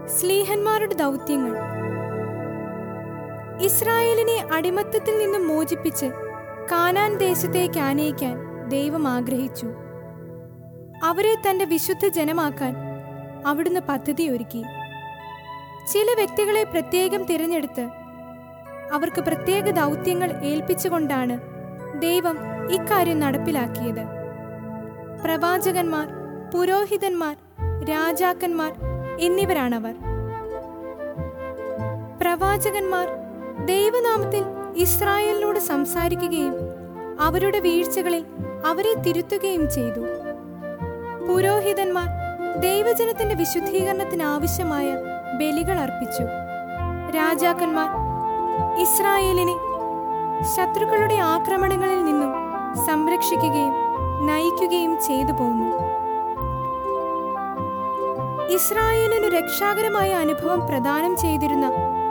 സ്ലീഹന്മാരുടെ ദൗത്യങ്ങൾ ഇസ്രായേലിനെ അടിമത്തത്തിൽ നിന്നും മോചിപ്പിച്ച് കാനാൻ ദേശത്തേക്ക് ആനയിക്കാൻ ദൈവം ആഗ്രഹിച്ചു അവരെ തന്റെ വിശുദ്ധ ജനമാക്കാൻ അവിടുന്ന് പദ്ധതി ഒരുക്കി ചില വ്യക്തികളെ പ്രത്യേകം തിരഞ്ഞെടുത്ത് അവർക്ക് പ്രത്യേക ദൗത്യങ്ങൾ ഏൽപ്പിച്ചുകൊണ്ടാണ് ദൈവം ഇക്കാര്യം നടപ്പിലാക്കിയത് പ്രവാചകന്മാർ പുരോഹിതന്മാർ രാജാക്കന്മാർ എന്നിവരാണവർ പ്രവാചകന്മാർ ദൈവനാമത്തിൽ ഇസ്രായേലിനോട് സംസാരിക്കുകയും അവരുടെ വീഴ്ചകളിൽ അവരെ തിരുത്തുകയും ചെയ്തു പുരോഹിതന്മാർ ദൈവജനത്തിന്റെ വിശുദ്ധീകരണത്തിന് ആവശ്യമായ ബലികൾ അർപ്പിച്ചു രാജാക്കന്മാർ ഇസ്രായേലിനെ ശത്രുക്കളുടെ ആക്രമണങ്ങളിൽ നിന്നും സംരക്ഷിക്കുകയും നയിക്കുകയും ചെയ്തു പോന്നു ഇസ്രായേലിന് രക്ഷാകരമായ അനുഭവം പ്രദാനം ചെയ്തിരുന്ന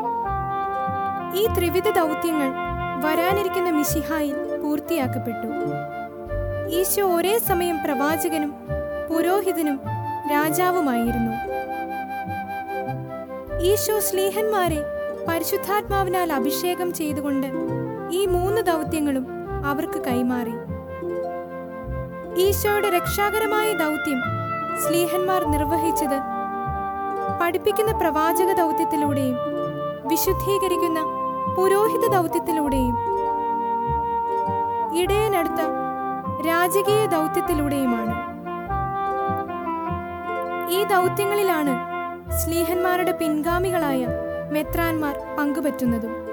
ഈ ത്രിവിധ ദൗത്യങ്ങൾ വരാനിരിക്കുന്ന മിശിഹായിൽ പൂർത്തിയാക്കപ്പെട്ടു ഈശോ ഒരേ സമയം പ്രവാചകനും പുരോഹിതനും രാജാവുമായിരുന്നു ഈശോ സ്ലീഹന്മാരെ പരിശുദ്ധാത്മാവിനാൽ അഭിഷേകം ചെയ്തുകൊണ്ട് ഈ മൂന്ന് ദൗത്യങ്ങളും അവർക്ക് കൈമാറി ഈശോയുടെ രക്ഷാകരമായ ദൗത്യം സ്ലീഹന്മാർ നിർവഹിച്ചത് പഠിപ്പിക്കുന്ന പ്രവാചക ദൗത്യത്തിലൂടെയും വിശുദ്ധീകരിക്കുന്ന പുരോഹിത ദൗത്യത്തിലൂടെയും ഇടയനടുത്ത രാജകീയ ദൗത്യത്തിലൂടെയുമാണ് ഈ ദൗത്യങ്ങളിലാണ് സ്ലീഹന്മാരുടെ പിൻഗാമികളായ മെത്രാന്മാർ പങ്കുപറ്റുന്നതും